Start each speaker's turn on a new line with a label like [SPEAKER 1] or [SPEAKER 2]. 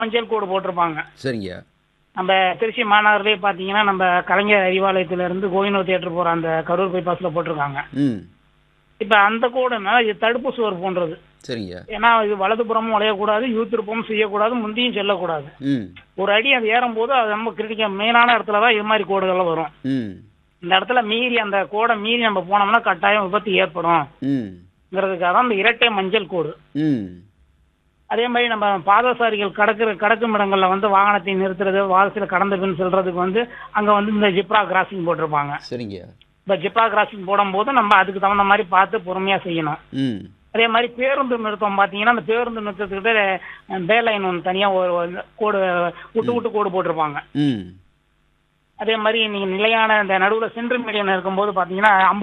[SPEAKER 1] மஞ்சள் கோடு போட்டிருப்பாங்க
[SPEAKER 2] சரிங்க
[SPEAKER 1] நம்ம திருச்சி மாநகர்லயே பாத்தீங்கன்னா நம்ம கலைஞர் அறிவாலயத்துல இருந்து கோவிந்தோ தியேட்டர் போற அந்த கரூர் பைபாஸ்ல போட்டிருக்காங்க
[SPEAKER 2] ம்
[SPEAKER 1] இப்ப அந்த கோடுனா இது தடுப்பு சுவர் போன்றது
[SPEAKER 2] சரிங்க
[SPEAKER 1] ஏன்னா இது வலதுபுறமும் வளையக்கூடாது யூத்திருப்பமும் செய்யக்கூடாது முந்தியும் செல்லக்கூடாது
[SPEAKER 2] ம்
[SPEAKER 1] ஒரு அடி அது ஏறும்போது அது ரொம்ப கிரிட்டிக்கல் மெயினான இடத்துல தான் இது மாதிரி கோடுகள்லாம் வரும்
[SPEAKER 2] ம்
[SPEAKER 1] இந்த இடத்துல மீறி அந்த கோடை மீறி நம்ம போனோம்னா கட்டாயம் விபத்து ஏற்படும்
[SPEAKER 2] ம்
[SPEAKER 1] ங்கிறதுக்காக தான் இந்த இரட்டை மஞ்சள் கோடு
[SPEAKER 2] ம்
[SPEAKER 1] அதே மாதிரி நம்ம பாதசாரிகள் கடக்கிற கடக்கும் இடங்கள்ல வந்து வாகனத்தை நிறுத்துறது வாரசில கடந்த பின் செல்றதுக்கு வந்து அங்க வந்து இந்த ஜிப்ரா கிராசிங் போட்டிருப்பாங்க
[SPEAKER 2] சரிங்க
[SPEAKER 1] இந்த ஜிப்ரா கிராசிங் போடும்போது நம்ம அதுக்கு தகுந்த மாதிரி பார்த்து பொறுமையா செய்யணும்
[SPEAKER 2] ம்
[SPEAKER 1] அதே மாதிரி பேருந்து நிறுத்தம் பாத்தீங்கன்னா அந்த பேருந்து நிறுத்தத்துக்கிட்ட பே லைன் ஒன்று தனியா ஒரு ஒரு கோடு விட்டு விட்டு கோடு போட்டிருப்பாங்க
[SPEAKER 2] ம்
[SPEAKER 1] அதே மாதிரி நீங்க நிலையான இந்த நடுவுல சென்ட்ரல் மீடியம் இருக்கும்போது பாத்தீங்கன்னா